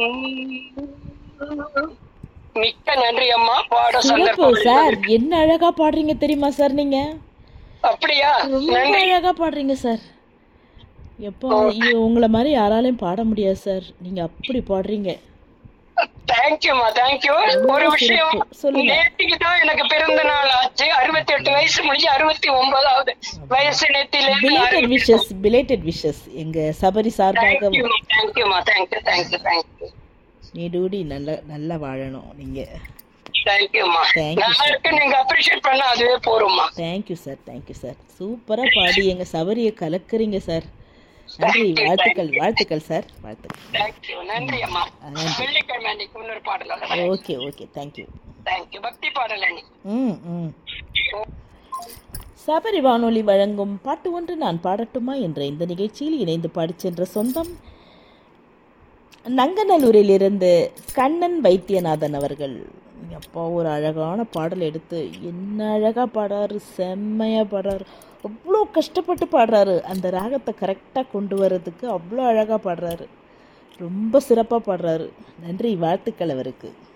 மிக்க நன்றி அம்மா பாட சிறப்பு சந்தர்ப்பம் சார் என்ன அழகா பாடுறீங்க தெரியுமா சார் நீங்க அப்படியா ரொம்ப நன்றி அழகா பாடுறீங்க சார் எப்போ ஐயோ, உங்களை மாதிரி யாராலையும் பாட முடியாது சார் நீங்க அப்படி பாடுறீங்க தேங்க்யூமா தேங்க்யூ ஒரு விஷயம் சிறப்பு. சொல்லுங்க. நேற்றுக்கு தான் எனக்கு பிறந்த நாள் ஆச்சு அறுபத்தி எட்டு வயசு முடிஞ்சு அறுபத்தி ஒன்பதாவது வயசு நேத்தில பிலேட்டட் விஷஸ் பிலேட்டட் விஷஸ் எங்க சபரி சார்பாக தேங்க்யூமா தேங்க்யூமா தேங்க்யூ தேங்க்யூ தேங்க்யூ நீடூடி நல்ல நல்லா வாழணும் நீங்க தேங்க்யூமா Thank you, நல்லா இருக்கு நீங்க அப்ரிஷியேட் பண்ண அதுவே போறோம்மா தேங்க்யூ சார் தேங்க்யூ சார் சூப்பரா பாடி எங்க சபரியை கலக்குறீங்க சார் நன்றி வாழ்த்துக்கள் வாழ்த்துக்கள் சார் வாழ்த்துக்கள் தேங்க்யூ நன்றி அம்மா நன்றி. வெள்ளிக்கிழமை அன்னைக்கு இன்னொரு பாடல் ஓகே ஓகே தேங்க்யூ தேங்க்யூ பக்தி பாடல் அன்னைக்கு ம் ம் சபரி வானொலி வழங்கும் பாட்டு ஒன்று நான் பாடட்டுமா என்ற இந்த நிகழ்ச்சியில் இணைந்து பாடிச் சென்ற சொந்தம் நங்கநல்லூரிலிருந்து கண்ணன் வைத்தியநாதன் அவர்கள் அப்பா ஒரு அழகான பாடல் எடுத்து என்ன அழகாக பாடுறாரு செம்மையாக பாடுறாரு அவ்வளோ கஷ்டப்பட்டு பாடுறாரு அந்த ராகத்தை கரெக்டாக கொண்டு வர்றதுக்கு அவ்வளோ அழகாக பாடுறாரு ரொம்ப சிறப்பாக பாடுறாரு நன்றி வாழ்த்துக்கள் அவருக்கு